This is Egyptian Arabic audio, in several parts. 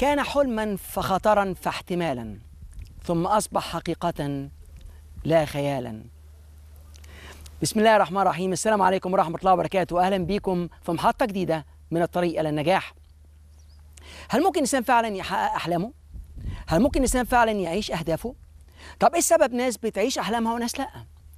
كان حلما فخطرا فاحتمالا ثم أصبح حقيقة لا خيالا بسم الله الرحمن الرحيم السلام عليكم ورحمة الله وبركاته أهلا بكم في محطة جديدة من الطريق إلى النجاح هل ممكن الإنسان فعلا يحقق أحلامه؟ هل ممكن الإنسان فعلا يعيش أهدافه؟ طب إيه السبب ناس بتعيش أحلامها وناس لأ؟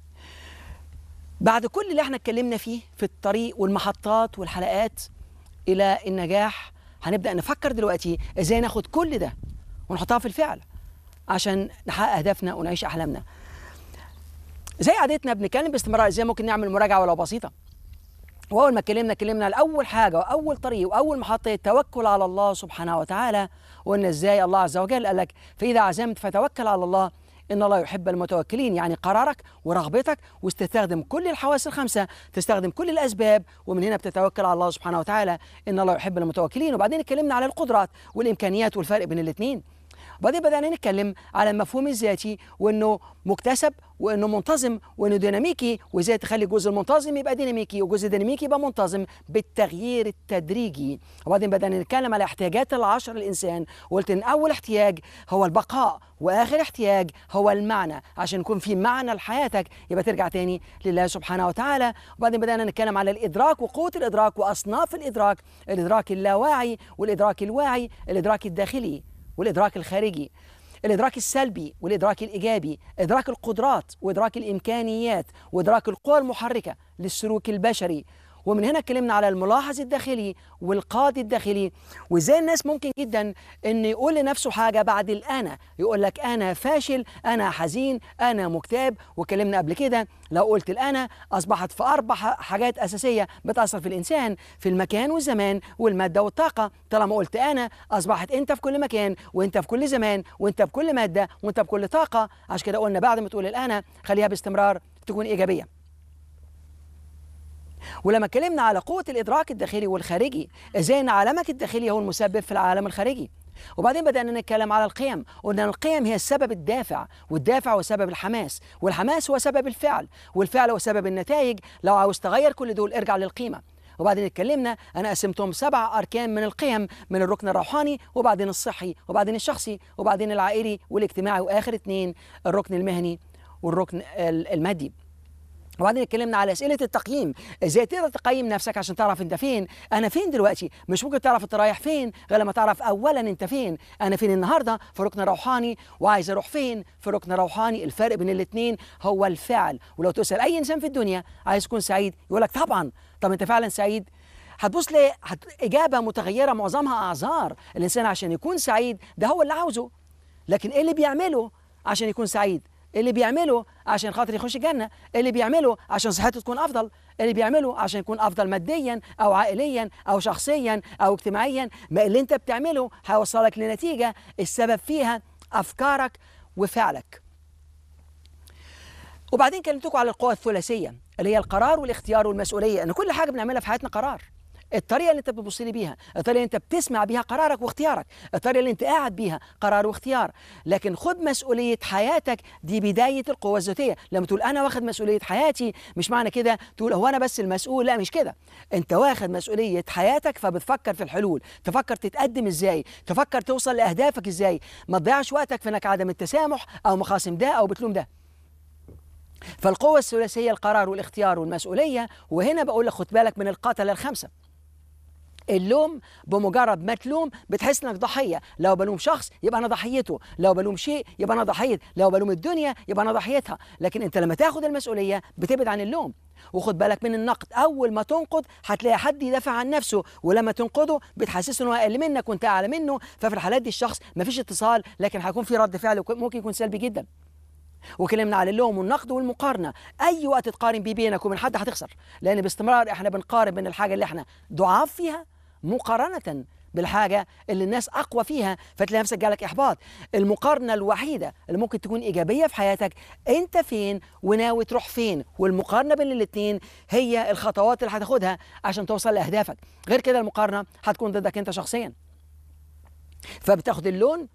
بعد كل اللي احنا اتكلمنا فيه في الطريق والمحطات والحلقات إلى النجاح هنبدأ نفكر دلوقتي إزاي ناخد كل ده ونحطها في الفعل عشان نحقق أهدافنا ونعيش أحلامنا زي عادتنا بنتكلم باستمرار ازاي ممكن نعمل مراجعه ولو بسيطه واول ما اتكلمنا اتكلمنا على اول حاجه واول طريق واول محطه التوكل على الله سبحانه وتعالى وان ازاي الله عز وجل قال لك فاذا عزمت فتوكل على الله ان الله يحب المتوكلين يعني قرارك ورغبتك وتستخدم كل الحواس الخمسه تستخدم كل الاسباب ومن هنا بتتوكل على الله سبحانه وتعالى ان الله يحب المتوكلين وبعدين اتكلمنا على القدرات والامكانيات والفرق بين الاثنين وبعدين بدأنا نتكلم على المفهوم الذاتي وانه مكتسب وانه منتظم وانه ديناميكي وازاي تخلي الجزء المنتظم يبقى ديناميكي والجزء الديناميكي يبقى منتظم بالتغيير التدريجي وبعدين بدأنا نتكلم على احتياجات العشر الانسان وقلت ان اول احتياج هو البقاء واخر احتياج هو المعنى عشان يكون في معنى لحياتك يبقى ترجع تاني لله سبحانه وتعالى وبعدين بدأنا نتكلم على الادراك وقوة الادراك واصناف الادراك الادراك اللاواعي والادراك الواعي الادراك الداخلي والإدراك الخارجي الإدراك السلبي والإدراك الإيجابي إدراك القدرات وإدراك الإمكانيات وإدراك القوى المحركة للسلوك البشري ومن هنا اتكلمنا على الملاحظ الداخلي والقاضي الداخلي وازاي الناس ممكن جدا ان يقول لنفسه حاجه بعد الانا يقول لك انا فاشل انا حزين انا مكتئب واتكلمنا قبل كده لو قلت الانا اصبحت في اربع حاجات اساسيه بتاثر في الانسان في المكان والزمان والماده والطاقه طالما قلت انا اصبحت انت في كل مكان وانت في كل زمان وانت بكل ماده وانت بكل طاقه عشان كده قلنا بعد ما تقول الانا خليها باستمرار تكون ايجابيه ولما اتكلمنا على قوة الإدراك الداخلي والخارجي إزاي أن عالمك الداخلي هو المسبب في العالم الخارجي وبعدين بدأنا نتكلم على القيم قلنا القيم هي السبب الدافع والدافع هو سبب الحماس والحماس هو سبب الفعل والفعل هو سبب النتائج لو عاوز تغير كل دول ارجع للقيمة وبعدين اتكلمنا انا قسمتهم سبع اركان من القيم من الركن الروحاني وبعدين الصحي وبعدين الشخصي وبعدين العائلي والاجتماعي واخر اثنين الركن المهني والركن المادي وبعدين اتكلمنا على اسئله التقييم ازاي تقدر تقيم نفسك عشان تعرف انت فين انا فين دلوقتي مش ممكن تعرف انت رايح فين غير لما تعرف اولا انت فين انا فين النهارده في ركن روحاني وعايز اروح فين في ركن روحاني الفرق بين الاثنين هو الفعل ولو تسال اي انسان في الدنيا عايز تكون سعيد يقول لك طبعا طب انت فعلا سعيد هتبص لي هت... اجابه متغيره معظمها اعذار الانسان عشان يكون سعيد ده هو اللي عاوزه لكن ايه اللي بيعمله عشان يكون سعيد اللي بيعمله عشان خاطر يخش الجنة اللي بيعمله عشان صحته تكون أفضل اللي بيعمله عشان يكون أفضل ماديا أو عائليا أو شخصيا أو اجتماعيا ما اللي أنت بتعمله هيوصلك لنتيجة السبب فيها أفكارك وفعلك وبعدين كلمتكم على القوى الثلاثية اللي هي القرار والاختيار والمسؤولية أن كل حاجة بنعملها في حياتنا قرار الطريقه اللي انت بتبص لي بيها الطريقه اللي انت بتسمع بيها قرارك واختيارك الطريقه اللي انت قاعد بيها قرار واختيار لكن خد مسؤوليه حياتك دي بدايه القوه الذاتيه لما تقول انا واخد مسؤوليه حياتي مش معنى كده تقول هو انا بس المسؤول لا مش كده انت واخد مسؤوليه حياتك فبتفكر في الحلول تفكر تتقدم ازاي تفكر توصل لاهدافك ازاي ما تضيعش وقتك في انك عدم التسامح او مخاصم ده او بتلوم ده فالقوة الثلاثية القرار والاختيار والمسؤولية وهنا بقول لك خد بالك من القتلة الخمسة اللوم بمجرد ما تلوم بتحس انك ضحيه لو بلوم شخص يبقى انا ضحيته لو بلوم شيء يبقى انا ضحيه لو بلوم الدنيا يبقى انا ضحيتها لكن انت لما تاخد المسؤوليه بتبعد عن اللوم وخد بالك من النقد اول ما تنقد هتلاقي حد يدافع عن نفسه ولما تنقده بتحسسه انه اقل منك وانت اعلى منه ففي الحالات دي الشخص مفيش اتصال لكن هيكون في رد فعل ممكن يكون سلبي جدا وكلمنا على اللوم والنقد والمقارنه اي وقت تقارن بيه بينك وبين حد هتخسر لان باستمرار احنا بنقارن بين الحاجه اللي احنا ضعاف فيها مقارنة بالحاجة اللي الناس أقوى فيها فتلاقي نفسك جالك إحباط المقارنة الوحيدة اللي ممكن تكون إيجابية في حياتك أنت فين وناوي تروح فين والمقارنة بين الاتنين هي الخطوات اللي هتاخدها عشان توصل لأهدافك غير كده المقارنة هتكون ضدك أنت شخصيا فبتاخد اللون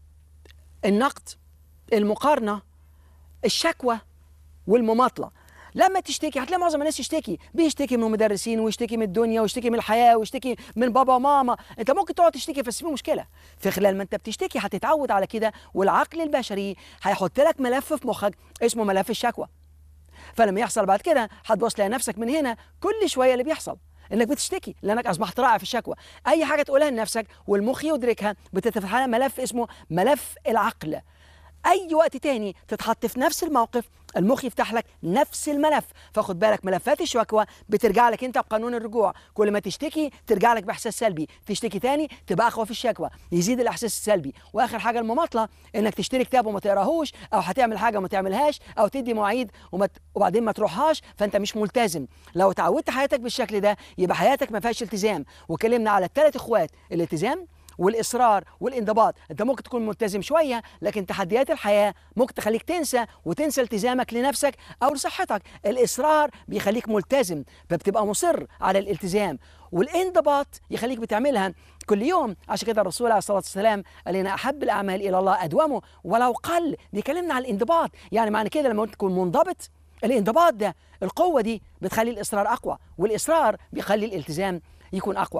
النقد المقارنة الشكوى والمماطلة لما تشتكي هتلاقي معظم الناس يشتكي بيشتكي من المدرسين ويشتكي من الدنيا ويشتكي من الحياه ويشتكي من بابا وماما انت ممكن تقعد تشتكي بس في مشكله في خلال ما انت بتشتكي هتتعود على كده والعقل البشري هيحط لك ملف في مخك اسمه ملف الشكوى فلما يحصل بعد كده هتبص تلاقي نفسك من هنا كل شويه اللي بيحصل انك بتشتكي لانك اصبحت رائع في الشكوى اي حاجه تقولها لنفسك والمخ يدركها بتتفتح لها ملف اسمه ملف العقل اي وقت تاني تتحط في نفس الموقف المخ يفتح لك نفس الملف فخد بالك ملفات الشكوى بترجع لك انت بقانون الرجوع كل ما تشتكي ترجع لك باحساس سلبي تشتكي تاني تبقى اقوى في الشكوى يزيد الاحساس السلبي واخر حاجه المماطله انك تشتري كتاب وما تقراهوش او هتعمل حاجه وما تعملهاش او تدي مواعيد وما ت- وبعدين ما تروحهاش فانت مش ملتزم لو تعودت حياتك بالشكل ده يبقى حياتك ما فيهاش التزام وكلمنا على الثلاث اخوات الالتزام والاصرار والانضباط انت ممكن تكون ملتزم شويه لكن تحديات الحياه ممكن تخليك تنسى وتنسى التزامك لنفسك او لصحتك الاصرار بيخليك ملتزم فبتبقى مصر على الالتزام والانضباط يخليك بتعملها كل يوم عشان كده الرسول عليه الصلاه والسلام قال لنا احب الاعمال الى الله ادومه ولو قل بيكلمنا على الانضباط يعني معنى كده لما تكون منضبط الانضباط ده القوه دي بتخلي الاصرار اقوى والاصرار بيخلي الالتزام يكون اقوى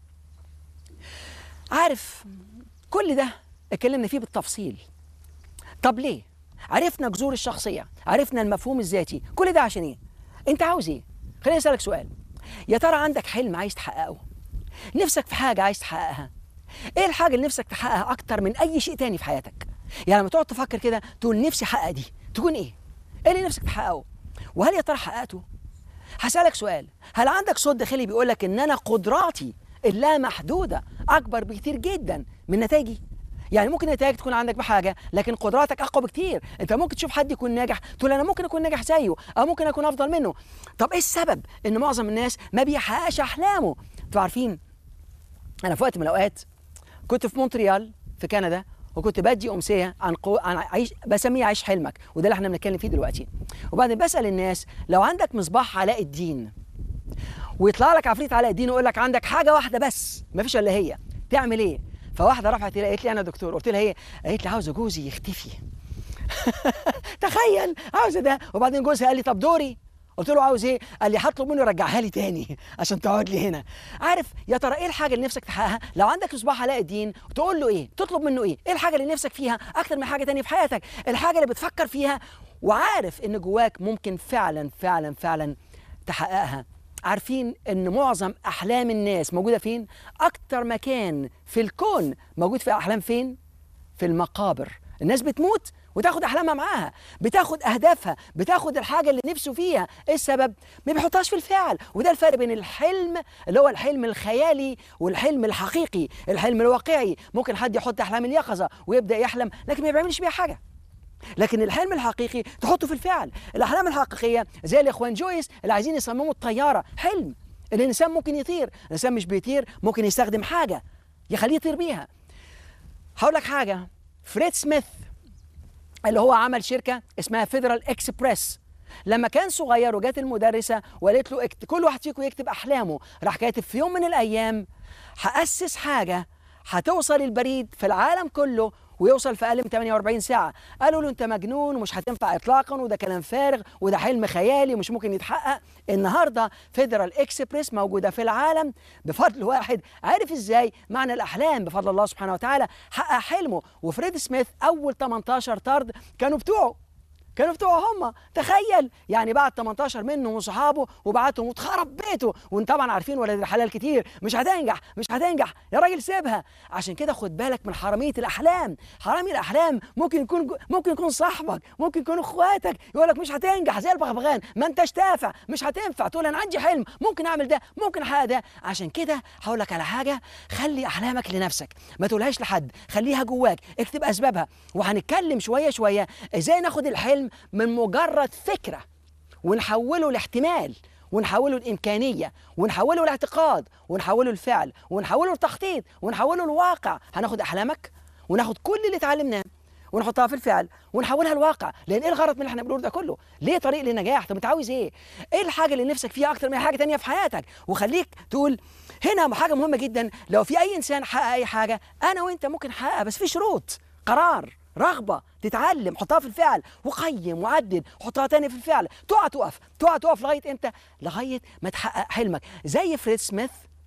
عارف كل ده اتكلمنا فيه بالتفصيل طب ليه عرفنا جذور الشخصية عرفنا المفهوم الذاتي كل ده عشان ايه انت عاوز ايه خليني اسألك سؤال يا ترى عندك حلم عايز تحققه نفسك في حاجة عايز تحققها ايه الحاجة اللي نفسك تحققها اكتر من اي شيء تاني في حياتك يعني لما تقعد تفكر كده تقول نفسي احقق دي تكون ايه ايه اللي نفسك تحققه وهل يا ترى حققته هسألك سؤال هل عندك صوت داخلي بيقول لك ان انا قدراتي اللامحدودة اكبر بكتير جدا من نتائجي يعني ممكن نتائج تكون عندك بحاجه لكن قدراتك اقوى بكتير انت ممكن تشوف حد يكون ناجح تقول انا ممكن اكون ناجح زيه او ممكن اكون افضل منه طب ايه السبب ان معظم الناس ما بيحققش احلامه انتوا عارفين انا في وقت من الاوقات كنت في مونتريال في كندا وكنت بدي امسيه عن قو... عن عيش بسميه عيش حلمك وده اللي احنا بنتكلم فيه دلوقتي وبعدين بسال الناس لو عندك مصباح علاء الدين ويطلع لك عفريت علاء الدين ويقول لك عندك حاجه واحده بس ما فيش الا هي تعمل ايه فواحده رفعت ايدها قالت لي انا دكتور قلت لها ايه قالت لي عاوزه جوزي يختفي تخيل عاوزه ده وبعدين جوزها قال لي طب دوري قلت له عاوز ايه؟ قال لي هطلب منه يرجعها لي تاني عشان تقعد لي هنا. عارف يا ترى ايه الحاجه اللي نفسك تحققها؟ لو عندك مصباح علاء الدين تقول له ايه؟ تطلب منه ايه؟ ايه الحاجه اللي نفسك فيها اكتر من حاجه تانية في حياتك؟ الحاجه اللي بتفكر فيها وعارف ان جواك ممكن فعلا فعلا فعلا تحققها. عارفين ان معظم احلام الناس موجوده فين؟ اكتر مكان في الكون موجود في احلام فين؟ في المقابر. الناس بتموت وتاخد احلامها معاها بتاخد اهدافها بتاخد الحاجه اللي نفسه فيها ايه السبب ما بيحطهاش في الفعل وده الفرق بين الحلم اللي هو الحلم الخيالي والحلم الحقيقي الحلم الواقعي ممكن حد يحط احلام اليقظه ويبدا يحلم لكن ما بيعملش بيها حاجه لكن الحلم الحقيقي تحطه في الفعل الاحلام الحقيقيه زي الاخوان جويس اللي عايزين يصمموا الطياره حلم الانسان ممكن يطير الانسان مش بيطير ممكن يستخدم حاجه يخليه يطير بيها هقول لك حاجه فريد سميث اللي هو عمل شركة اسمها فيدرال اكسبريس لما كان صغير وجات المدرسة وقالت له اكت... كل واحد فيكم يكتب أحلامه راح كاتب في يوم من الأيام هأسس حاجة هتوصل البريد في العالم كله ويوصل في اقل من 48 ساعه قالوا له انت مجنون ومش هتنفع اطلاقا وده كلام فارغ وده حلم خيالي ومش ممكن يتحقق النهارده فيدرال اكسبريس موجوده في العالم بفضل واحد عارف ازاي معنى الاحلام بفضل الله سبحانه وتعالى حقق حلمه وفريد سميث اول 18 طرد كانوا بتوعه كانوا بتوع هم تخيل يعني بعد 18 منهم وصحابه وبعتهم واتخرب بيته وانت طبعا عارفين ولاد الحلال كتير مش هتنجح مش هتنجح يا راجل سيبها عشان كده خد بالك من حراميه الاحلام حرامي الاحلام ممكن يكون ممكن يكون صاحبك ممكن يكون اخواتك يقول لك مش هتنجح زي البغبغان ما انتش تافع مش هتنفع تقول انا عندي حلم ممكن اعمل ده ممكن احقق ده عشان كده هقول لك على حاجه خلي احلامك لنفسك ما تقولهاش لحد خليها جواك اكتب اسبابها وهنتكلم شويه شويه ازاي ناخد الحلم من مجرد فكره ونحوله لاحتمال ونحوله لإمكانية ونحوله لاعتقاد ونحوله لفعل ونحوله لتخطيط ونحوله لواقع هناخد أحلامك وناخد كل اللي اتعلمناه ونحطها في الفعل ونحولها لواقع لان ايه الغرض من اللي احنا بنقوله ده كله ليه طريق للنجاح طب انت عاوز ايه ايه الحاجه اللي نفسك فيها اكتر من حاجه تانية في حياتك وخليك تقول هنا حاجه مهمه جدا لو في اي انسان حقق اي حاجه انا وانت ممكن نحققها بس في شروط قرار رغبه تتعلم حطها في الفعل وقيم وعدل حطها تاني في الفعل تقع تقف تقع تقف لغايه امتى لغايه ما تحقق حلمك زي فريد سميث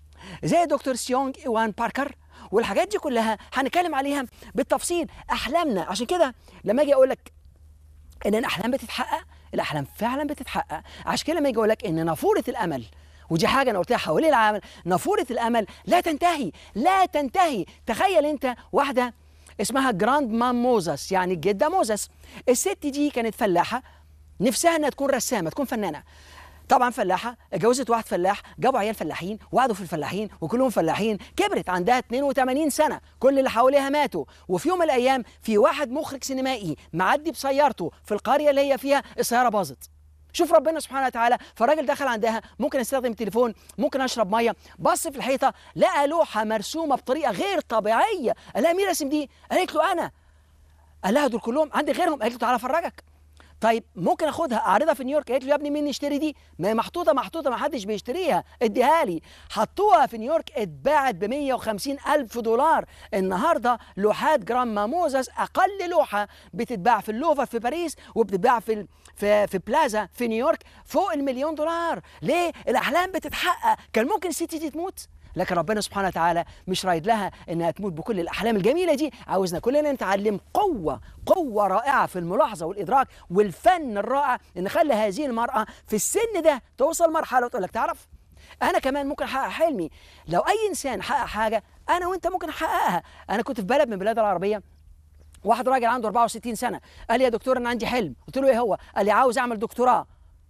زي دكتور سيونج ايوان باركر والحاجات دي كلها هنتكلم عليها بالتفصيل احلامنا عشان كده لما اجي اقول لك ان الاحلام بتتحقق الاحلام فعلا بتتحقق عشان كده لما يجي اقول لك ان نافوره الامل ودي حاجه انا قلتها حوالين العمل نافوره الامل لا تنتهي لا تنتهي تخيل انت واحده اسمها جراند مام موزس يعني الجده موزس الست دي كانت فلاحه نفسها انها تكون رسامه تكون فنانه طبعا فلاحه اتجوزت واحد فلاح جابوا عيال فلاحين وقعدوا في الفلاحين وكلهم فلاحين كبرت عندها 82 سنه كل اللي حواليها ماتوا وفي يوم من الايام في واحد مخرج سينمائي معدي بسيارته في القريه اللي هي فيها السياره باظت شوف ربنا سبحانه وتعالى فالراجل دخل عندها ممكن استخدم التليفون ممكن اشرب ميه بص في الحيطه لقى لوحه مرسومه بطريقه غير طبيعيه قال لها مين رسم دي قالت له انا قال لها دول كلهم عندي غيرهم قالت له تعالى افرجك طيب ممكن اخدها اعرضها في نيويورك قالت له يا ابني مين يشتري دي ما هي محطوطه محطوطه ما حدش بيشتريها اديها لي حطوها في نيويورك اتباعت ب 150 الف دولار النهارده لوحات جرام ماموزس اقل لوحه بتتباع في اللوفر في باريس وبتتباع في ال... في في بلازا في نيويورك فوق المليون دولار ليه الاحلام بتتحقق كان ممكن الست دي تموت لكن ربنا سبحانه وتعالى مش رايد لها انها تموت بكل الاحلام الجميله دي عاوزنا كلنا نتعلم قوه قوه رائعه في الملاحظه والادراك والفن الرائع ان خلى هذه المراه في السن ده توصل مرحله وتقول لك تعرف انا كمان ممكن احقق حلمي لو اي انسان حقق حاجه انا وانت ممكن نحققها انا كنت في بلد من البلاد العربيه واحد راجل عنده 64 سنه قال لي يا دكتور انا عندي حلم قلت له ايه هو قال لي عاوز اعمل دكتوراه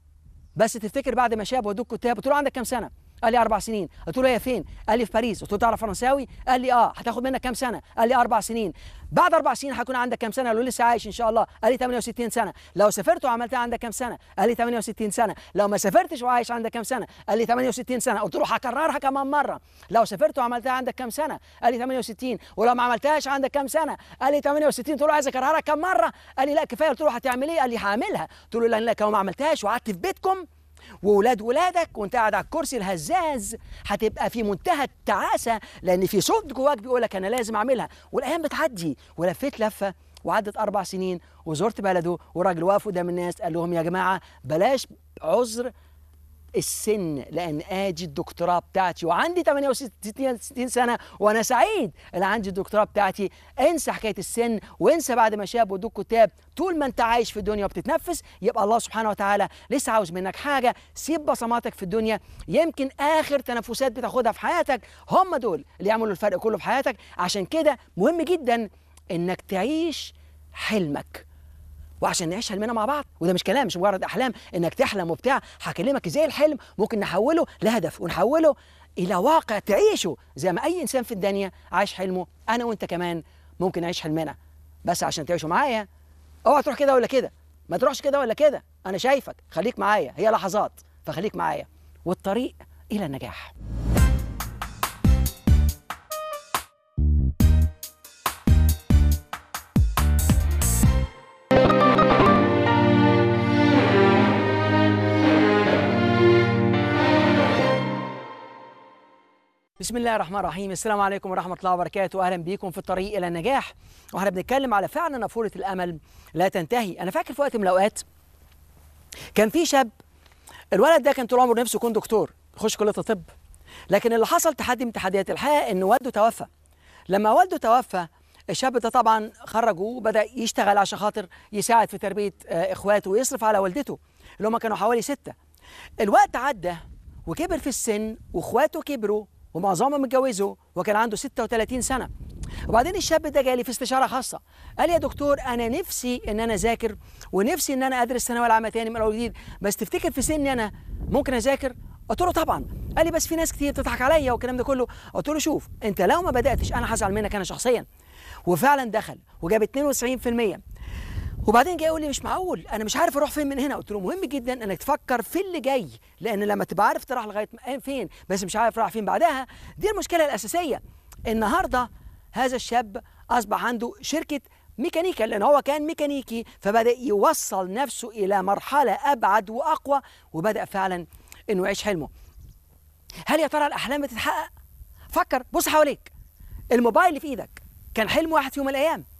بس تفتكر بعد ما شاب ودوك كتاب قلت له عندك كام سنه قال لي اربع سنين قلت له هي فين قال لي في باريس قلت له تعرف فرنساوي قال لي اه هتاخد منك كام سنه قال لي اربع سنين بعد اربع سنين هيكون عندك كام سنه قال له لسه عايش ان شاء الله قال لي 68 سنه لو سافرت وعملتها عندك كام سنه قال لي 68 سنه لو ما سافرتش وعايش عندك كام سنه قال لي 68 سنه قلت له هكررها كمان مره لو سافرت وعملتها عندك كام سنه قال لي 68 ولو ما عملتهاش عندك كام سنه قال لي 68 قلت له عايز اكررها كام مره قال لي لا كفايه قلت له هتعمل ايه قال لي هعملها قلت له لا لو ما عملتهاش وقعدت في بيتكم وولاد ولادك وانت قاعد على الكرسي الهزاز هتبقى في منتهى التعاسه لان في صوت جواك بيقول لك انا لازم اعملها والايام بتعدي ولفيت لفه وعدت اربع سنين وزرت بلده وراجل واقف قدام الناس قال لهم يا جماعه بلاش عذر السن لان ادي الدكتوراه بتاعتي وعندي 68 سنه وانا سعيد ان عندي الدكتوراه بتاعتي انسى حكايه السن وانسى بعد ما شاب ودوك كتاب طول ما انت عايش في الدنيا وبتتنفس يبقى الله سبحانه وتعالى لسه عاوز منك حاجه سيب بصماتك في الدنيا يمكن اخر تنفسات بتاخدها في حياتك هم دول اللي يعملوا الفرق كله في حياتك عشان كده مهم جدا انك تعيش حلمك وعشان نعيش حلمنا مع بعض وده مش كلام مش مجرد احلام انك تحلم وبتاع هكلمك ازاي الحلم ممكن نحوله لهدف ونحوله الى واقع تعيشه زي ما اي انسان في الدنيا عايش حلمه انا وانت كمان ممكن نعيش حلمنا بس عشان تعيشوا معايا اوعى تروح كده ولا كده ما تروحش كده ولا كده انا شايفك خليك معايا هي لحظات فخليك معايا والطريق الى النجاح بسم الله الرحمن الرحيم السلام عليكم ورحمة الله وبركاته أهلا بيكم في الطريق إلى النجاح وإحنا بنتكلم على فعلا نافورة الأمل لا تنتهي أنا فاكر في وقت من الأوقات كان في شاب الولد ده كان طول عمره نفسه يكون دكتور يخش كلية الطب لكن اللي حصل تحدي من تحديات الحياة إن والده توفى لما والده توفى الشاب ده طبعا خرجه وبدأ يشتغل عشان خاطر يساعد في تربية آه، إخواته ويصرف على والدته اللي هم كانوا حوالي ستة الوقت عدى وكبر في السن واخواته كبروا ومعظمهم اتجوزوا وكان عنده 36 سنه وبعدين الشاب ده جالي في استشاره خاصه قال لي يا دكتور انا نفسي ان انا اذاكر ونفسي ان انا ادرس ثانويه العامه تاني من اول وجديد بس تفتكر في سني انا ممكن اذاكر قلت له طبعا قال لي بس في ناس كتير بتضحك عليا والكلام ده كله قلت له شوف انت لو ما بداتش انا هزعل منك انا شخصيا وفعلا دخل وجاب 92% وبعدين جاي يقول لي مش معقول انا مش عارف اروح فين من هنا قلت له مهم جدا انك تفكر في اللي جاي لان لما تبقى عارف تروح لغايه م- فين بس مش عارف راح فين بعدها دي المشكله الاساسيه النهارده هذا الشاب اصبح عنده شركه ميكانيكا لان هو كان ميكانيكي فبدا يوصل نفسه الى مرحله ابعد واقوى وبدا فعلا انه يعيش حلمه هل يا ترى الاحلام بتتحقق فكر بص حواليك الموبايل اللي في ايدك كان حلم واحد في يوم من الايام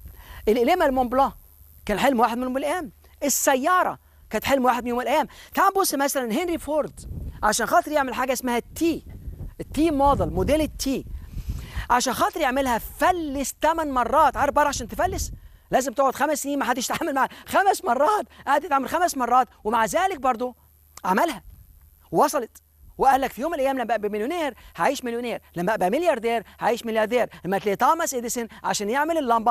القليمه المونبلان كان حلم واحد من الايام السياره كانت حلم واحد من يوم من الايام تعال نبص مثلا هنري فورد عشان خاطر يعمل حاجه اسمها التي التي موديل موديل التي عشان خاطر يعملها فلس ثمان مرات عارف بره عشان تفلس لازم تقعد خمس سنين ما حدش يتعامل معاه خمس مرات قعد يتعامل خمس مرات ومع ذلك برضه عملها وصلت وقال لك في يوم من الايام لما ابقى مليونير هعيش مليونير لما ابقى ملياردير هعيش ملياردير لما تلاقي توماس اديسون عشان يعمل اللمبه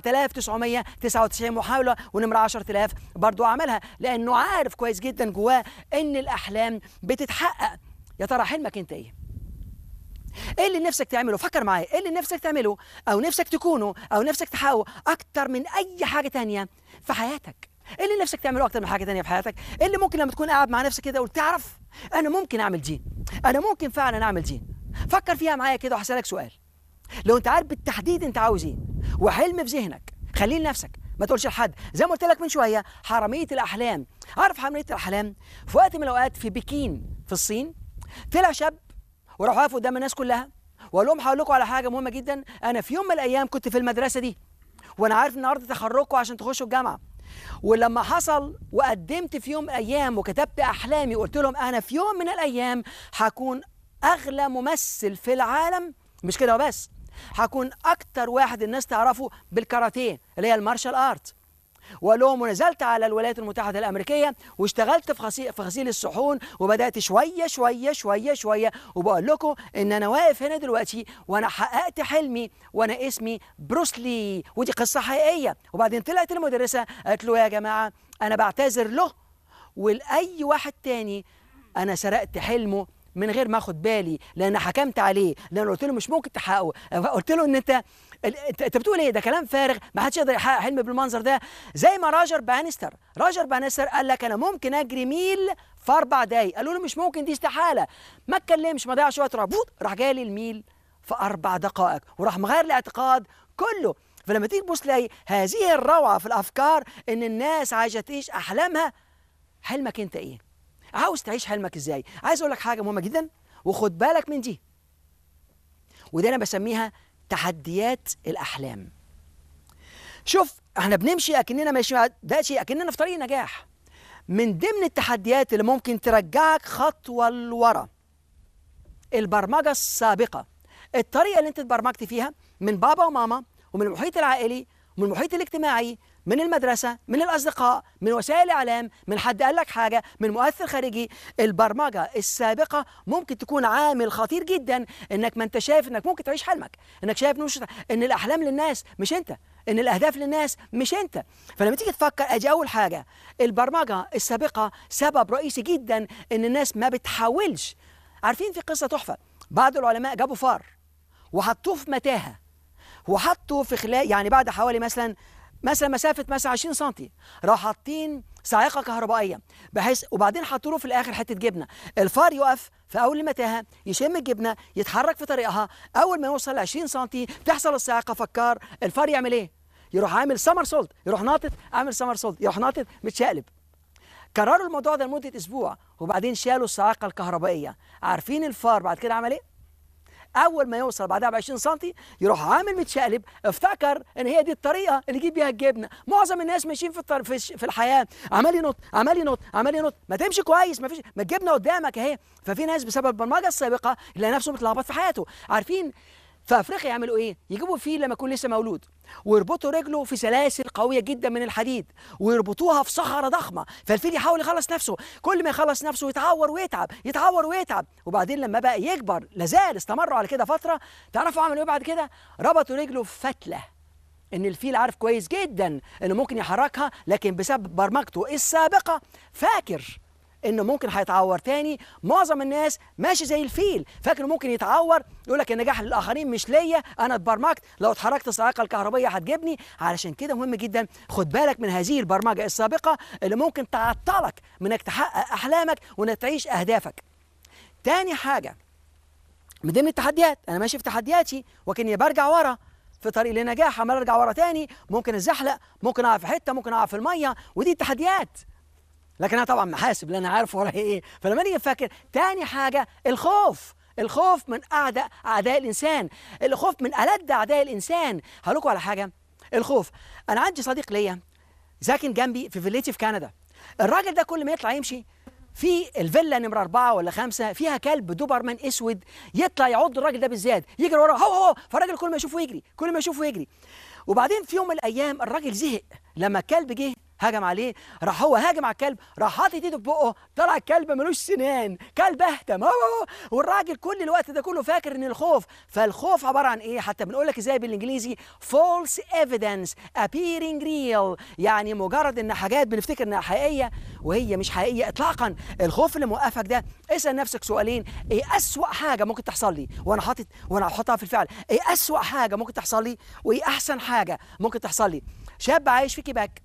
9999 محاوله ونمره 10000 برضه عملها لانه عارف كويس جدا جواه ان الاحلام بتتحقق يا ترى حلمك انت ايه ايه اللي نفسك تعمله فكر معايا ايه اللي نفسك تعمله او نفسك تكونه او نفسك تحققه اكتر من اي حاجه تانية في حياتك ايه اللي نفسك تعمله اكتر من حاجه تانية في حياتك ايه اللي ممكن لما تكون قاعد مع نفسك كده وتعرف انا ممكن اعمل دي انا ممكن فعلا اعمل دي فكر فيها معايا كده وهسالك سؤال لو انت عارف بالتحديد انت عاوز ايه وحلم في ذهنك خليه لنفسك ما تقولش لحد زي ما قلت لك من شويه حراميه الاحلام عارف حراميه الاحلام في وقت من الاوقات في بكين في الصين طلع شاب وراح واقف قدام الناس كلها وقال لهم هقول لكم على حاجه مهمه جدا انا في يوم من الايام كنت في المدرسه دي وانا عارف النهارده تخرجكم عشان تخشوا الجامعه ولما حصل وقدمت في يوم من الايام وكتبت احلامي وقلت لهم انا في يوم من الايام هكون اغلى ممثل في العالم مش كده وبس هكون اكتر واحد الناس تعرفه بالكاراتيه اللي هي المارشال ارت وقال لهم ونزلت على الولايات المتحدة الأمريكية واشتغلت في غسيل في غسيل الصحون وبدأت شوية شوية شوية شوية وبقول لكم إن أنا واقف هنا دلوقتي وأنا حققت حلمي وأنا اسمي بروسلي ودي قصة حقيقية وبعدين طلعت المدرسة قالت له يا جماعة أنا بعتذر له ولأي واحد تاني أنا سرقت حلمه من غير ما اخد بالي لان حكمت عليه لان قلت له مش ممكن تحققه قلت له ان انت انت بتقول ايه ده كلام فارغ ما حدش يقدر يحقق حلم بالمنظر ده زي ما راجر بانستر راجر بانستر قال لك انا ممكن اجري ميل في اربع دقايق قالوا له مش ممكن دي استحاله ما اتكلمش ما ضيعش وقت راح راح جالي الميل في اربع دقائق وراح مغير الاعتقاد كله فلما تيجي تبص تلاقي هذه الروعه في الافكار ان الناس عايزه تعيش احلامها حلمك انت ايه عاوز تعيش حلمك ازاي عايز اقول لك حاجه مهمه جدا وخد بالك من دي ودي انا بسميها تحديات الاحلام شوف احنا بنمشي اكننا ماشيين ده شيء اكننا في طريق نجاح من ضمن التحديات اللي ممكن ترجعك خطوه لورا البرمجه السابقه الطريقه اللي انت اتبرمجت فيها من بابا وماما ومن المحيط العائلي ومن المحيط الاجتماعي من المدرسة من الأصدقاء من وسائل الإعلام من حد قال لك حاجة من مؤثر خارجي البرمجة السابقة ممكن تكون عامل خطير جدا إنك ما أنت شايف إنك ممكن تعيش حلمك إنك شايف مش إن الأحلام للناس مش أنت إن الأهداف للناس مش أنت فلما تيجي تفكر أجي أول حاجة البرمجة السابقة سبب رئيسي جدا إن الناس ما بتحاولش عارفين في قصة تحفة بعض العلماء جابوا فار وحطوه في متاهة وحطوا في خلال يعني بعد حوالي مثلا مثلا مسافه مثلا 20 سم راحوا حاطين صاعقه كهربائيه بحيث وبعدين حطوا له في الاخر حته جبنه الفار يقف في اول المتاهه يشم الجبنه يتحرك في طريقها اول ما يوصل ل 20 سم تحصل الصاعقه فكار الفار يعمل ايه يروح عامل سمر سولت يروح ناطط عامل سمر سولت يروح ناطط متشقلب كرروا الموضوع ده لمده اسبوع وبعدين شالوا الصاعقه الكهربائيه عارفين الفار بعد كده عمل ايه اول ما يوصل بعدها ب 20 سم يروح عامل متشقلب افتكر ان هي دي الطريقه اللي يجيب بيها الجبنه معظم الناس ماشيين في الطر... في, في الحياه عمال ينط عمال ينط عمال ينط ما تمشي كويس ما فيش ما الجبنه قدامك اهي ففي ناس بسبب البرمجه السابقه يلاقي نفسه متلخبط في حياته عارفين في افريقيا يعملوا ايه؟ يجيبوا فيل لما يكون لسه مولود ويربطوا رجله في سلاسل قويه جدا من الحديد ويربطوها في صخره ضخمه فالفيل يحاول يخلص نفسه كل ما يخلص نفسه يتعور ويتعب يتعور ويتعب وبعدين لما بقى يكبر لازال استمروا على كده فتره تعرفوا عملوا ايه بعد كده؟ ربطوا رجله في فتله ان الفيل عارف كويس جدا انه ممكن يحركها لكن بسبب برمجته السابقه فاكر انه ممكن هيتعور تاني معظم الناس ماشي زي الفيل فاكر ممكن يتعور يقول لك النجاح للاخرين مش ليا انا اتبرمجت لو اتحركت الصاعقه الكهربائيه هتجيبني علشان كده مهم جدا خد بالك من هذه البرمجه السابقه اللي ممكن تعطلك من انك تحقق احلامك وانك تعيش اهدافك تاني حاجه من ضمن التحديات انا ماشي في تحدياتي وكاني برجع ورا في طريق للنجاح عمال ارجع ورا تاني ممكن اتزحلق ممكن اقع في حته ممكن اقع في الميه ودي التحديات لكن انا طبعا محاسب لان انا عارف ورايا ايه فلما نيجي نفكر تاني حاجه الخوف الخوف من اعداء اعداء الانسان الخوف من الد اعداء الانسان هقول لكم على حاجه الخوف انا عندي صديق ليا ساكن جنبي في فيليتي في كندا الراجل ده كل ما يطلع يمشي في الفيلا نمرة أربعة ولا خمسة فيها كلب دوبرمان أسود يطلع يعض الراجل ده بالذات يجري وراه هو هو فالراجل كل ما يشوفه يجري كل ما يشوفه يجري وبعدين في يوم من الأيام الراجل زهق لما الكلب جه هجم عليه راح هو هاجم على الكلب راح حاطط ايده في بقه طلع الكلب ملوش سنان كلب اهتم هو هو. والراجل كل الوقت ده كله فاكر ان الخوف فالخوف عباره عن ايه حتى بنقول لك ازاي بالانجليزي false evidence appearing real يعني مجرد ان حاجات بنفتكر انها حقيقيه وهي مش حقيقيه اطلاقا الخوف اللي موقفك ده اسال نفسك سؤالين ايه اسوا حاجه ممكن تحصل لي وانا حاطط وانا هحطها في الفعل ايه اسوا حاجه ممكن تحصل لي وايه احسن حاجه ممكن تحصل لي شاب عايش في كيباك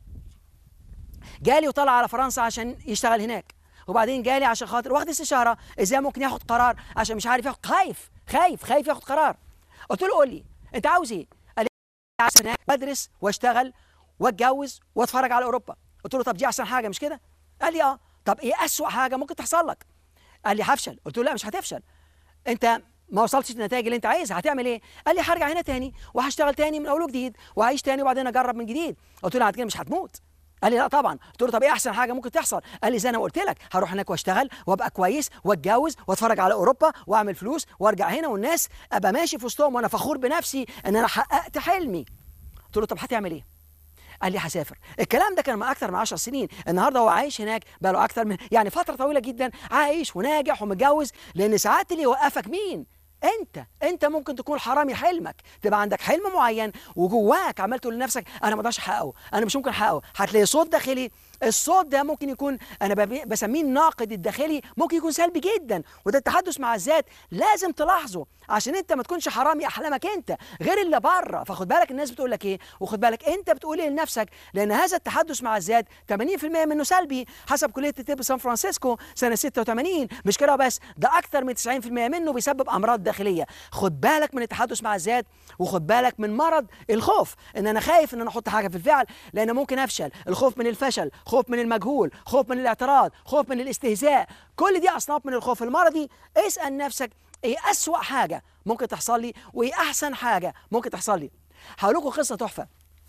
جالي وطلع على فرنسا عشان يشتغل هناك وبعدين جالي عشان خاطر واخد استشاره ازاي ممكن ياخد قرار عشان مش عارف ياخد خايف خايف خايف ياخد قرار قلت له قول لي انت عاوز ايه قال لي عايز هناك بدرس واشتغل واتجوز واتفرج على اوروبا قلت له طب دي احسن حاجه مش كده قال لي اه طب ايه اسوأ حاجه ممكن تحصل لك قال لي هفشل قلت له لا مش هتفشل انت ما وصلتش للنتائج اللي انت عايزها هتعمل ايه قال لي هرجع هنا تاني وهشتغل تاني من اول وجديد وهعيش تاني وبعدين اجرب من جديد قلت له بعد كده مش هتموت قال لي لا طبعا قلت له طب ايه احسن حاجه ممكن تحصل قال لي زي انا قلت لك هروح هناك واشتغل وابقى كويس واتجوز واتفرج على اوروبا واعمل فلوس وارجع هنا والناس ابقى ماشي في وسطهم وانا فخور بنفسي ان انا حققت حلمي قلت له طب هتعمل ايه قال لي هسافر الكلام ده كان من اكتر من 10 سنين النهارده هو عايش هناك بقى له اكتر من يعني فتره طويله جدا عايش وناجح ومتجوز لان ساعات اللي يوقفك مين انت انت ممكن تكون حرامي حلمك تبقى عندك حلم معين وجواك عمال تقول لنفسك انا ما اقدرش احققه انا مش ممكن احققه هتلاقي صوت داخلي الصوت ده ممكن يكون انا ببي- بسميه الناقد الداخلي ممكن يكون سلبي جدا وده التحدث مع الذات لازم تلاحظه عشان انت ما تكونش حرامي احلامك انت غير اللي بره فخد بالك الناس بتقول لك ايه وخد بالك انت بتقول ايه لنفسك لان هذا التحدث مع الذات 80% منه سلبي حسب كليه الطب سان فرانسيسكو سنه 86 مش كده بس ده اكتر من 90% منه بيسبب امراض داخليه خد بالك من التحدث مع الذات وخد بالك من مرض الخوف ان انا خايف ان انا احط حاجه في الفعل لان ممكن افشل الخوف من الفشل خوف من المجهول خوف من الاعتراض خوف من الاستهزاء كل دي اصناف من الخوف المرضي اسال نفسك ايه اسوا حاجه ممكن تحصل لي وايه احسن حاجه ممكن تحصل لي هقول لكم قصه تحفه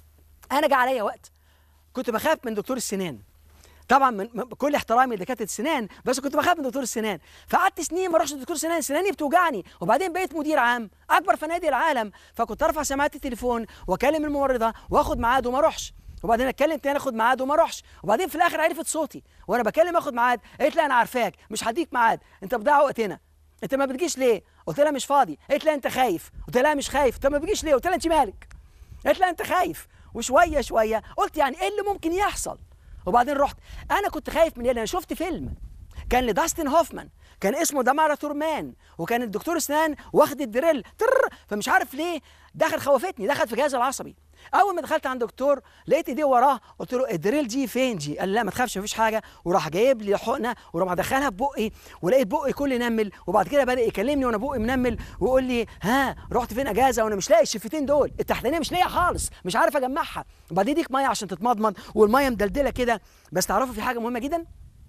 انا جه عليا وقت كنت بخاف من دكتور السنان طبعا من من- بكل احترامي لدكاتره السنان بس كنت بخاف من دكتور السنان فقعدت سنين ما اروحش لدكتور سنان سناني بتوجعني وبعدين بقيت مدير عام اكبر فنادق العالم فكنت ارفع سماعه التليفون واكلم الممرضه واخد ميعاد وما اروحش وبعدين اتكلم تاني اخد ميعاد وما اروحش وبعدين في الاخر عرفت صوتي وانا بكلم اخد ميعاد قالت لي انا عارفاك مش هديك ميعاد انت بتضيع وقتنا انت ما بتجيش ليه قلت لها مش فاضي قالت لي انت خايف قلت لها مش خايف انت ما بتجيش ليه قلت لها انت مالك قالت لي انت خايف وشويه شويه قلت يعني ايه اللي ممكن يحصل وبعدين رحت انا كنت خايف من ايه انا شفت فيلم كان لداستن هوفمان كان اسمه دمارة تورمان وكان الدكتور اسنان واخد الدريل تر فمش عارف ليه دخل خوفتني دخل في جهازي العصبي اول ما دخلت عند الدكتور لقيت ايديه وراه قلت له الدريل دي فين دي قال لي لا ما تخافش مفيش حاجه وراح جايب لي حقنه وراح مدخلها في بقي ولقيت بقي كله نمل وبعد كده بدا يكلمني وانا بقي منمل ويقول لي ها رحت فين اجازه وانا مش لاقي الشفتين دول التحتانيه مش لاقيها خالص مش عارف اجمعها وبعدين يديك ميه عشان تتمضمض والميه مدلدله كده بس تعرفوا في حاجه مهمه جدا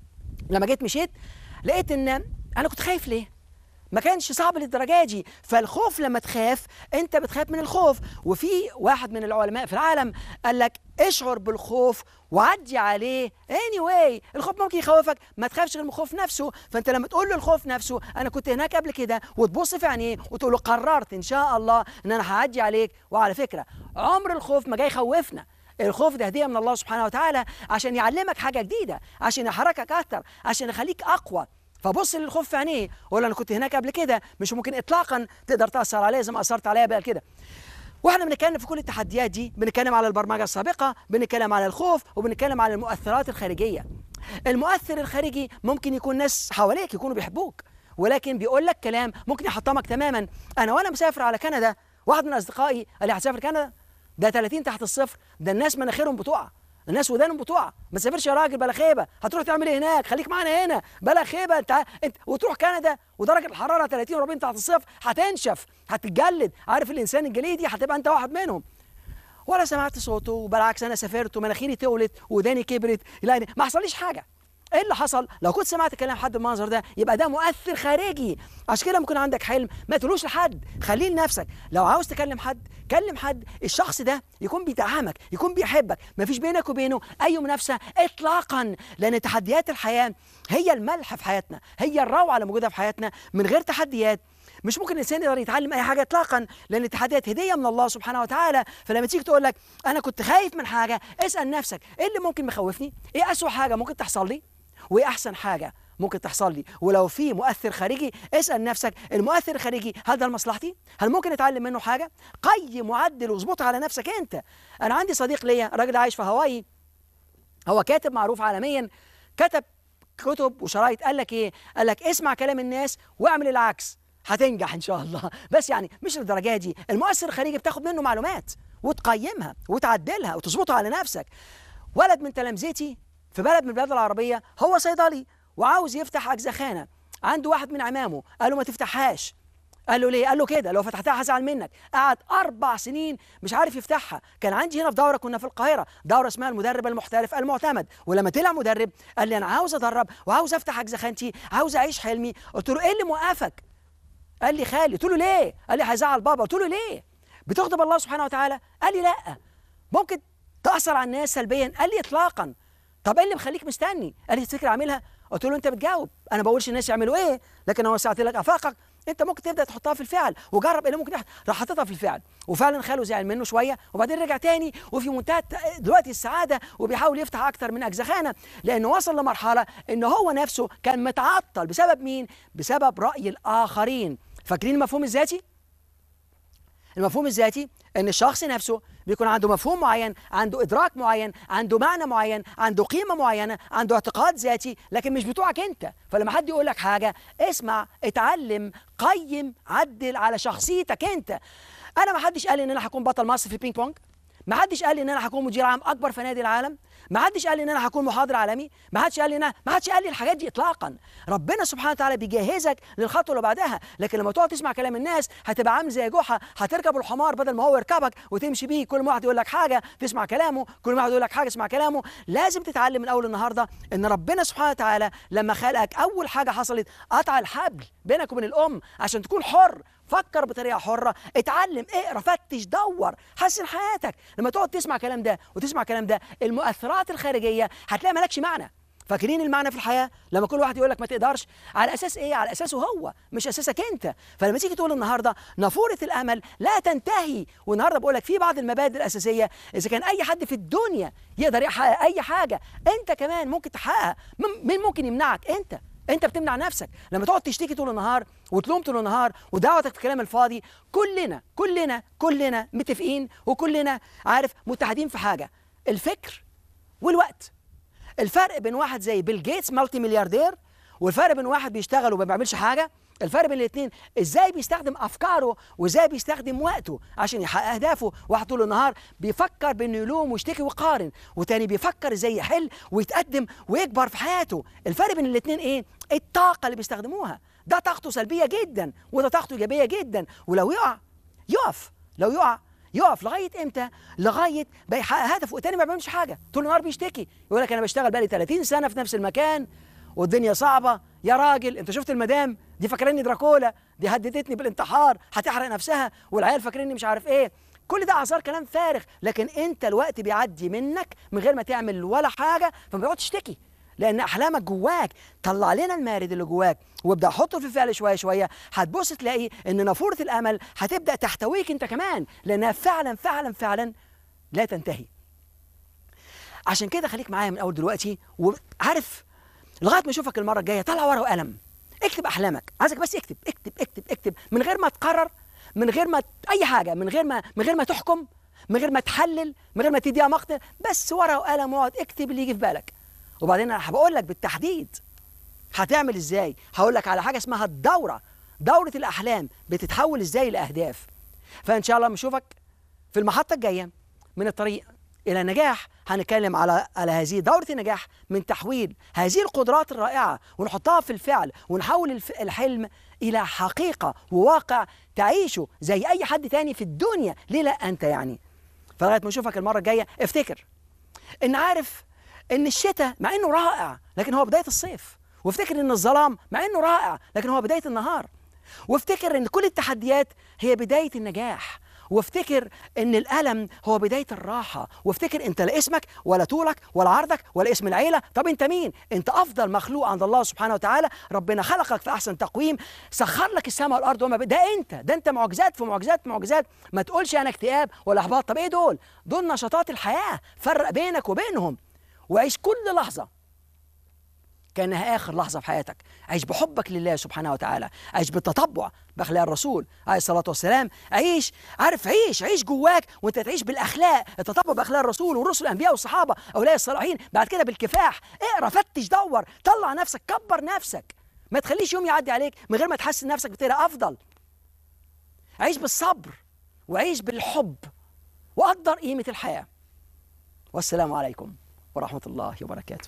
لما جيت مشيت لقيت ان انا كنت خايف ليه ما كانش صعب للدرجه دي فالخوف لما تخاف انت بتخاف من الخوف وفي واحد من العلماء في العالم قال لك اشعر بالخوف وعدي عليه anyway الخوف ممكن يخوفك ما تخافش غير من الخوف نفسه فانت لما تقول له الخوف نفسه انا كنت هناك قبل كده وتبص في عينيه وتقول له قررت ان شاء الله ان انا هعدي عليك وعلى فكره عمر الخوف ما جاي يخوفنا الخوف ده هديه من الله سبحانه وتعالى عشان يعلمك حاجه جديده عشان يحركك اكتر عشان يخليك اقوى فبص للخوف في عينيه ولا انا كنت هناك قبل كده مش ممكن اطلاقا تقدر تاثر عليا زي ما اثرت عليا بقى كده واحنا بنتكلم في كل التحديات دي بنتكلم على البرمجه السابقه بنتكلم على الخوف وبنتكلم على المؤثرات الخارجيه المؤثر الخارجي ممكن يكون ناس حواليك يكونوا بيحبوك ولكن بيقول لك كلام ممكن يحطمك تماما انا وانا مسافر على كندا واحد من اصدقائي قال لي هتسافر كندا ده 30 تحت الصفر ده الناس مناخيرهم بتقع الناس ودانهم بتقع ما تسافرش يا راجل بلا خيبه هتروح تعمل ايه هناك خليك معانا هنا بلا خيبه انت انت وتروح كندا ودرجه الحراره 30 و40 تحت الصفر هتنشف هتتجلد عارف الانسان الجليدي هتبقى انت واحد منهم ولا سمعت صوته وبالعكس انا سافرت ومناخيري تولت وداني كبرت يعني ما حصليش حاجه ايه اللي حصل لو كنت سمعت كلام حد بالمنظر ده يبقى ده مؤثر خارجي عشان كده لما يكون عندك حلم ما تقولوش لحد خليه لنفسك لو عاوز تكلم حد كلم حد الشخص ده يكون بيدعمك يكون بيحبك ما فيش بينك وبينه اي منافسه اطلاقا لان تحديات الحياه هي الملح في حياتنا هي الروعه اللي موجوده في حياتنا من غير تحديات مش ممكن الانسان يقدر يتعلم اي حاجه اطلاقا لان التحديات هديه من الله سبحانه وتعالى فلما تيجي تقول لك انا كنت خايف من حاجه اسال نفسك ايه اللي ممكن مخوفني ايه اسوء حاجه ممكن تحصل لي وايه احسن حاجه ممكن تحصل لي ولو في مؤثر خارجي اسال نفسك المؤثر الخارجي هل ده لمصلحتي هل ممكن اتعلم منه حاجه قيم وعدل واظبطها على نفسك انت انا عندي صديق ليا راجل عايش في هاواي هو كاتب معروف عالميا كتب كتب وشرايط قال لك ايه قال لك اسمع كلام الناس واعمل العكس هتنجح ان شاء الله بس يعني مش للدرجه دي المؤثر الخارجي بتاخد منه معلومات وتقيمها وتعدلها وتظبطها على نفسك ولد من تلامذتي في بلد من البلاد العربيه هو صيدلي وعاوز يفتح اجزخانه عنده واحد من عمامه قال له ما تفتحهاش قال له ليه؟ قال له كده لو فتحتها هزعل منك، قعد أربع سنين مش عارف يفتحها، كان عندي هنا في دورة كنا في القاهرة، دورة اسمها المدرب المحترف المعتمد، ولما طلع مدرب قال لي أنا عاوز أدرب وعاوز أفتح أجزخانتي، عاوز أعيش حلمي، قلت له إيه اللي موقفك؟ قال لي خالي، قلت له ليه؟ قال لي هيزعل بابا، قلت له ليه؟ بتغضب الله سبحانه وتعالى؟ قال لي لأ، ممكن تأثر على الناس سلبيا، قال لي إطلاقا، طب ايه اللي مخليك مستني؟ قال لي تفتكر أعملها؟ قلت له أنت بتجاوب، أنا بقولش الناس يعملوا إيه، لكن أنا وسعت لك آفاقك، انت ممكن تبدا تحطها في الفعل وجرب ايه اللي ممكن يحصل راح حاططها في الفعل وفعلا خاله زعل منه شويه وبعدين رجع تاني وفي منتهى دلوقتي السعاده وبيحاول يفتح اكتر من اجزخانه لانه وصل لمرحله ان هو نفسه كان متعطل بسبب مين؟ بسبب راي الاخرين فاكرين المفهوم الذاتي؟ المفهوم الذاتي ان الشخص نفسه بيكون عنده مفهوم معين عنده ادراك معين عنده معنى معين عنده قيمه معينه عنده اعتقاد ذاتي لكن مش بتوعك انت فلما حد يقول لك حاجه اسمع اتعلم قيم عدل على شخصيتك انت انا ما حدش قال ان انا هكون بطل مصر في البينج بونج ما حدش قال لي ان انا هكون مدير عام اكبر فنادي العالم ما حدش قال لي ان انا هكون محاضر عالمي ما حدش قال لي ان أنا ما حدش قال لي الحاجات دي اطلاقا ربنا سبحانه وتعالى بيجهزك للخطوه اللي بعدها لكن لما تقعد تسمع كلام الناس هتبقى عامل زي جحا هتركب الحمار بدل ما هو يركبك وتمشي بيه كل ما واحد يقول لك حاجه تسمع كلامه كل ما واحد يقول لك حاجه تسمع كلامه لازم تتعلم من اول النهارده ان ربنا سبحانه وتعالى لما خلقك اول حاجه حصلت قطع الحبل بينك وبين الام عشان تكون حر فكر بطريقه حره اتعلم اقرا فتش دور حسن حياتك لما تقعد تسمع كلام ده وتسمع كلام ده المؤثرات الخارجيه هتلاقي مالكش معنى فاكرين المعنى في الحياه لما كل واحد يقول لك ما تقدرش على اساس ايه على اساسه هو مش اساسك انت فلما تيجي تقول النهارده نافوره الامل لا تنتهي والنهارده بقول لك في بعض المبادئ الاساسيه اذا كان اي حد في الدنيا يقدر يحقق اي حاجه انت كمان ممكن تحققها مين ممكن يمنعك انت انت بتمنع نفسك لما تقعد تشتكي طول النهار وتلوم طول النهار ودعوتك في الكلام الفاضي كلنا كلنا كلنا متفقين وكلنا عارف متحدين في حاجه الفكر والوقت الفرق بين واحد زي بيل جيتس مالتي ملياردير والفرق بين واحد بيشتغل وما بيعملش حاجه الفرق بين الاثنين ازاي بيستخدم افكاره وازاي بيستخدم وقته عشان يحقق اهدافه واحد طول النهار بيفكر بانه يلوم ويشتكي ويقارن وتاني بيفكر ازاي يحل ويتقدم ويكبر في حياته الفرق بين الاثنين ايه الطاقه اللي بيستخدموها ده طاقته سلبيه جدا وده طاقته ايجابيه جدا ولو يقع يقف لو يقع يقف لغايه امتى؟ لغايه ما يحقق هدفه والتاني ما بيعملش حاجه طول النهار بيشتكي يقول لك انا بشتغل بقالي 30 سنه في نفس المكان والدنيا صعبه يا راجل انت شفت المدام دي فاكراني دراكولا دي هددتني بالانتحار هتحرق نفسها والعيال فاكريني مش عارف ايه كل ده اعذار كلام فارغ لكن انت الوقت بيعدي منك من غير ما تعمل ولا حاجه فما بتقعدش تشتكي لان احلامك جواك طلع لنا المارد اللي جواك وابدا حطه في الفعل شويه شويه هتبص تلاقي ان نافوره الامل هتبدا تحتويك انت كمان لانها فعلا فعلا فعلا لا تنتهي عشان كده خليك معايا من اول دلوقتي وعارف لغايه ما اشوفك المره الجايه طلع ورقه وقلم اكتب احلامك عايزك بس اكتب اكتب اكتب اكتب من غير ما تقرر من غير ما اي حاجه من غير ما من غير ما تحكم من غير ما تحلل من غير ما تديها مقتل بس ورقه وقلم واقعد اكتب اللي يجي في بالك وبعدين انا هبقول لك بالتحديد هتعمل ازاي هقول لك على حاجه اسمها الدوره دوره الاحلام بتتحول ازاي لاهداف فان شاء الله نشوفك في المحطه الجايه من الطريق الى النجاح هنتكلم على على هذه دوره النجاح من تحويل هذه القدرات الرائعه ونحطها في الفعل ونحول الف... الحلم الى حقيقه وواقع تعيشه زي اي حد تاني في الدنيا ليه لا انت يعني فلغايه ما اشوفك المره الجايه افتكر ان عارف ان الشتاء مع انه رائع لكن هو بدايه الصيف وافتكر ان الظلام مع انه رائع لكن هو بدايه النهار وافتكر ان كل التحديات هي بدايه النجاح وافتكر ان الالم هو بدايه الراحه وافتكر انت لا اسمك ولا طولك ولا عرضك ولا اسم العيله طب انت مين انت افضل مخلوق عند الله سبحانه وتعالى ربنا خلقك في احسن تقويم سخر لك السماء والارض وما بين- ده انت ده انت معجزات في معجزات في معجزات ما تقولش انا اكتئاب ولا احباط طب ايه دول دول نشاطات الحياه فرق بينك وبينهم وعيش كل لحظه كانها اخر لحظه في حياتك عيش بحبك لله سبحانه وتعالى عيش بالتطبع باخلاق الرسول عليه الصلاه والسلام عيش عارف عيش عيش جواك وانت تعيش بالاخلاق التطبع باخلاق الرسول والرسل الانبياء والصحابه اولياء الصالحين بعد كده بالكفاح اقرا فتش دور طلع نفسك كبر نفسك ما تخليش يوم يعدي عليك من غير ما تحس إن نفسك بتبقى افضل عيش بالصبر وعيش بالحب وقدر قيمه الحياه والسلام عليكم ورحمه الله وبركاته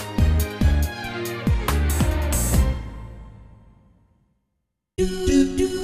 do do